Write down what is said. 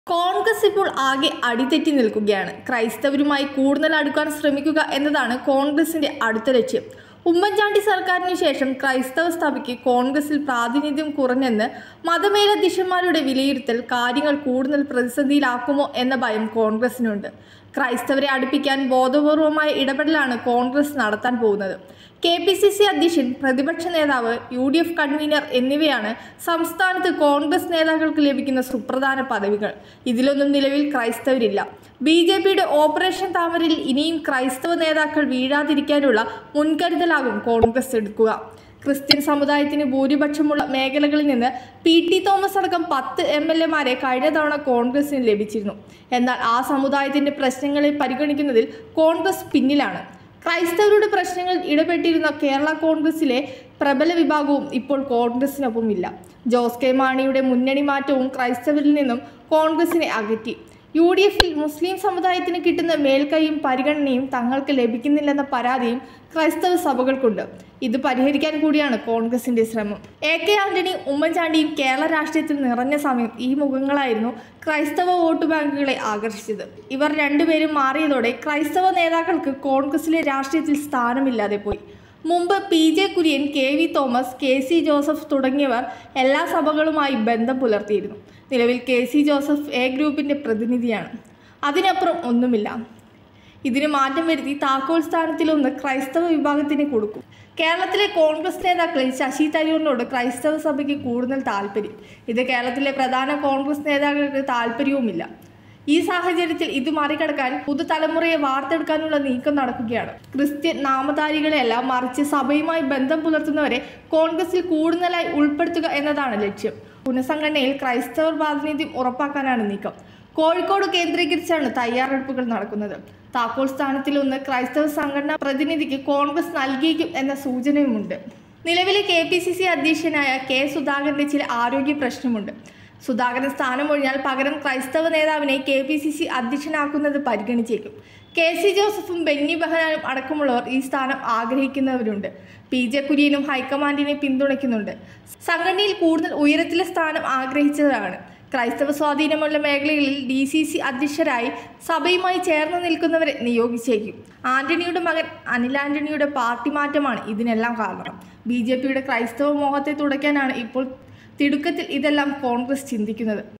കോൺഗ്രസ് ഇപ്പോൾ ആകെ അടിതെറ്റി നിൽക്കുകയാണ് ക്രൈസ്തവരുമായി കൂടുതൽ അടുക്കാൻ ശ്രമിക്കുക എന്നതാണ് കോൺഗ്രസിന്റെ അടുത്ത ലക്ഷ്യം ഉമ്മൻചാണ്ടി സർക്കാരിന് ശേഷം ക്രൈസ്തവ സഭയ്ക്ക് കോൺഗ്രസിൽ പ്രാതിനിധ്യം കുറഞ്ഞെന്ന് മതമേലധ്യക്ഷന്മാരുടെ വിലയിരുത്തൽ കാര്യങ്ങൾ കൂടുതൽ പ്രതിസന്ധിയിലാക്കുമോ എന്ന ഭയം കോൺഗ്രസിനുണ്ട് ക്രൈസ്തവരെ അടുപ്പിക്കാൻ ബോധപൂർവമായ ഇടപെടലാണ് കോൺഗ്രസ് നടത്താൻ പോകുന്നത് കെ പി സി സി അധ്യക്ഷൻ പ്രതിപക്ഷ നേതാവ് യു ഡി എഫ് കൺവീനർ എന്നിവയാണ് സംസ്ഥാനത്ത് കോൺഗ്രസ് നേതാക്കൾക്ക് ലഭിക്കുന്ന സുപ്രധാന പദവികൾ ഇതിലൊന്നും നിലവിൽ ക്രൈസ്തവരില്ല ബി ജെ പിയുടെ ഓപ്പറേഷൻ താമരയിൽ ഇനിയും ക്രൈസ്തവ നേതാക്കൾ വീഴാതിരിക്കാനുള്ള മുൻകരുതലാകും കോൺഗ്രസ് എടുക്കുക ക്രിസ്ത്യൻ സമുദായത്തിന് ഭൂരിപക്ഷമുള്ള മേഖലകളിൽ നിന്ന് പി ടി തോമസ് അടക്കം പത്ത് എം എൽ എമാരെ കഴിഞ്ഞ തവണ കോൺഗ്രസിന് ലഭിച്ചിരുന്നു എന്നാൽ ആ സമുദായത്തിന്റെ പ്രശ്നങ്ങളെ പരിഗണിക്കുന്നതിൽ കോൺഗ്രസ് പിന്നിലാണ് ക്രൈസ്തവരുടെ പ്രശ്നങ്ങളിൽ ഇടപെട്ടിരുന്ന കേരള കോൺഗ്രസിലെ പ്രബല വിഭാഗവും ഇപ്പോൾ കോൺഗ്രസിനൊപ്പമില്ല ജോസ് കെ മാണിയുടെ മുന്നണി മാറ്റവും ക്രൈസ്തവരിൽ നിന്നും കോൺഗ്രസിനെ അകറ്റി യു ഡി എഫിൽ മുസ്ലിം സമുദായത്തിന് കിട്ടുന്ന മേൽക്കൈയും പരിഗണനയും തങ്ങൾക്ക് ലഭിക്കുന്നില്ലെന്ന പരാതിയും ക്രൈസ്തവ സഭകൾക്കുണ്ട് ഇത് പരിഹരിക്കാൻ കൂടിയാണ് കോൺഗ്രസിന്റെ ശ്രമം എ കെ ആന്റണി ഉമ്മൻചാണ്ടിയും കേരള രാഷ്ട്രീയത്തിൽ നിറഞ്ഞ സമയം ഈ മുഖങ്ങളായിരുന്നു ക്രൈസ്തവ വോട്ട് ബാങ്കുകളെ ആകർഷിച്ചത് ഇവർ രണ്ടുപേരും മാറിയതോടെ ക്രൈസ്തവ നേതാക്കൾക്ക് കോൺഗ്രസിലെ രാഷ്ട്രീയത്തിൽ സ്ഥാനമില്ലാതെ പോയി മുമ്പ് P J Kurien K V Thomas K C Joseph തുടങ്ങിയവർ എല്ലാ സഭകളുമായി ബന്ധം പുലർത്തിയിരുന്നു നിലവിൽ കെ സി ജോസഫ് എ ഗ്രൂപ്പിൻ്റെ പ്രതിനിധിയാണ് അതിനപ്പുറം ഒന്നുമില്ല ഇതിന് മാറ്റം വരുത്തി താക്കോൽ സ്ഥാനത്തിലൊന്ന് ക്രൈസ്തവ വിഭാഗത്തിന് കൊടുക്കും കേരളത്തിലെ കോൺഗ്രസ് നേതാക്കളിൽ ശശി തരൂരിനോട് ക്രൈസ്തവ സഭയ്ക്ക് കൂടുതൽ താല്പര്യം ഇത് കേരളത്തിലെ പ്രധാന കോൺഗ്രസ് നേതാക്കൾക്ക് താല്പര്യവുമില്ല ഈ സാഹചര്യത്തിൽ ഇത് മറികടക്കാൻ പുതുതലമുറയെ വാർത്തെടുക്കാനുള്ള നീക്കം നടക്കുകയാണ് ക്രിസ്ത്യൻ നാമധാരികളെല്ലാം മറിച്ച് സഭയുമായി ബന്ധം പുലർത്തുന്നവരെ കോൺഗ്രസിൽ കൂടുതലായി ഉൾപ്പെടുത്തുക എന്നതാണ് ലക്ഷ്യം പുനഃസംഘടനയിൽ ക്രൈസ്തവർ പ്രാതിനിധ്യം ഉറപ്പാക്കാനാണ് നീക്കം കോഴിക്കോട് കേന്ദ്രീകരിച്ചാണ് തയ്യാറെടുപ്പുകൾ നടക്കുന്നത് താക്കോൽ സ്ഥാനത്തിലൊന്ന് ക്രൈസ്തവ സംഘടനാ പ്രതിനിധിക്ക് കോൺഗ്രസ് നൽകിയേക്കും എന്ന സൂചനയുമുണ്ട് നിലവിലെ കെ പി സി സി അധ്യക്ഷനായ കെ സുധാകരന്റെ ചില ആരോഗ്യ പ്രശ്നമുണ്ട് സുധാകരൻ സ്ഥാനമൊഴിഞ്ഞാൽ പകരം ക്രൈസ്തവ നേതാവിനെ കെ പി സി സി അധ്യക്ഷനാക്കുന്നത് പരിഗണിച്ചേക്കും കെ സി ജോസഫും ബെന്നി ബെഹനാനും അടക്കമുള്ളവർ ഈ സ്ഥാനം ആഗ്രഹിക്കുന്നവരുണ്ട് പി ജെ കുര്യനും ഹൈക്കമാൻഡിനെ പിന്തുണയ്ക്കുന്നുണ്ട് സംഘടനയിൽ കൂടുതൽ ഉയരത്തിലെ സ്ഥാനം ആഗ്രഹിച്ചതാണ് ക്രൈസ്തവ സ്വാധീനമുള്ള മേഖലകളിൽ ഡി സി സി അധ്യക്ഷരായി സഭയുമായി ചേർന്ന് നിൽക്കുന്നവരെ നിയോഗിച്ചേക്കും ആന്റണിയുടെ മകൻ അനിൽ ആന്റണിയുടെ പാർട്ടി മാറ്റമാണ് ഇതിനെല്ലാം കാരണം ബി ജെ പിയുടെ ക്രൈസ്തവ മോഹത്തെ തുടയ്ക്കാനാണ് ഇപ്പോൾ തിടുക്കത്തിൽ ഇതെല്ലാം കോൺഗ്രസ് ചിന്തിക്കുന്നത്